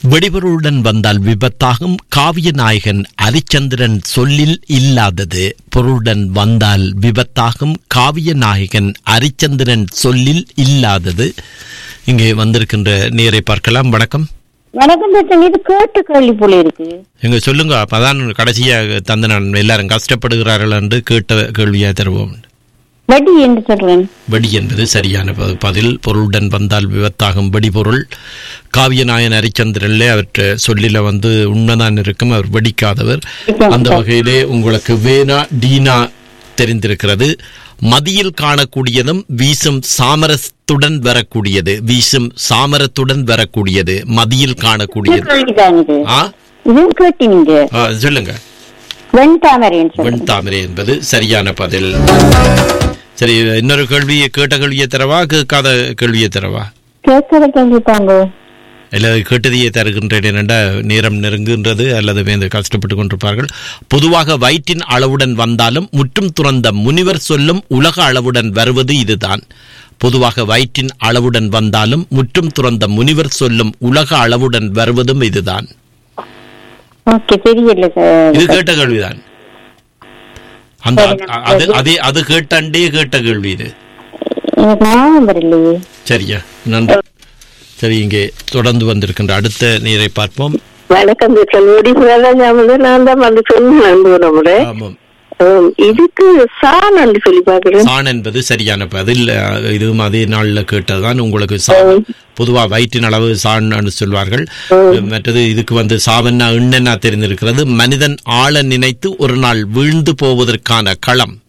வெடிபொருளுடன் வந்தால் விபத்தாகும் காவிய நாயகன் அரிச்சந்திரன் சொல்லில் இல்லாதது பொருளுடன் வந்தால் விபத்தாகும் காவிய நாயகன் அரிச்சந்திரன் சொல்லில் இல்லாதது இங்கே வந்திருக்கின்ற நேரை பார்க்கலாம் வணக்கம் வணக்கம் பேசுங்க இது கேட்டு கேள்வி போல இருக்கு எங்க சொல்லுங்க அப்பதான் கடைசியாக தந்த நான் எல்லாரும் கஷ்டப்படுகிறார்கள் என்று கேட்ட கேள்வியா தருவோம் வட்டி என்று சொல்றேன் வெடி என்பது சரியான ப- பதில் பொருளுடன் வந்தால் விபத்தாகும் வெடிபொருள் காவியநாயன் ஹரிச்சந்திரன்ல அவற்றை சொல்லில வந்து உண்மைதான் இருக்கும் அவர் வெடிக்காதவர் அந்த வகையிலே உங்களுக்கு வேணா டீனா தெரிந்திருக்கிறது மதியில் காணக்கூடியதும் வீசும் சாமரத்துடன் வரக்கூடியது வீசும் சாமரத்துடன் வரக்கூடியது மதியில் காணக்கூடியது கேள்விதான் இது ஆ இதுவும் கேட்டு நீங்க ஆ, சொல்லுங்க வெண்தாமரைன்னு சொல்றேன் வெண்தாமரை என்பது சரியான பதில் சரி இன்னொரு கேள்வி கேட்ட கேள்வியை தரவா கேட்காத கேள்வியை தரவா கேட்கற கேள்வி தாங்க இல்ல கேட்டதையே தருகின்றேன் என்னடா நேரம் நெருங்குகின்றது அல்லது வேந்து கஷ்டப்பட்டு கொண்டிருப்பார்கள் பொதுவாக வயிற்றின் அளவுடன் வந்தாலும் முற்றும் துறந்த முனிவர் சொல்லும் உலக அளவுடன் வருவது இதுதான் பொதுவாக வயிற்றின் அளவுடன் வந்தாலும் முற்றும் துறந்த முனிவர் சொல்லும் உலக அளவுடன் வருவதும் இதுதான் ஓகே தெரியல சார் இது கேட்ட கேள்விதான் அந்த அது அதே அது கேட்டாண்டே கேட்ட கேள்வி இது எனக்கு ஞாபகம் வரலையே சரியா நன்றி சரி இங்கே தொடர்ந்து வந்திருக்கின்ற அடுத்த நீரை பார்ப்போம் வணக்கம் சொல்லி ஞாபகம் நான் தான் வந்து சொன்னேன் நம்மள ஆமாம் இதுக்கு சா நன்றி சொல்லி பாக்குறேன் சான் என்பது சரியான பதில் அஹ், இதுவும் அதே நாள்ல கேட்டதுதான் உங்களுக்கு சான் பொதுவா வயிற்றின் அளவு சான் சொல்வார்கள் மற்றது இதுக்கு வந்து சாவன்னா எண்ணென்னா தெரிந்திருக்கிறது மனிதன் ஆழ நினைத்து ஒரு நாள் வீழ்ந்து போவதற்கான களம்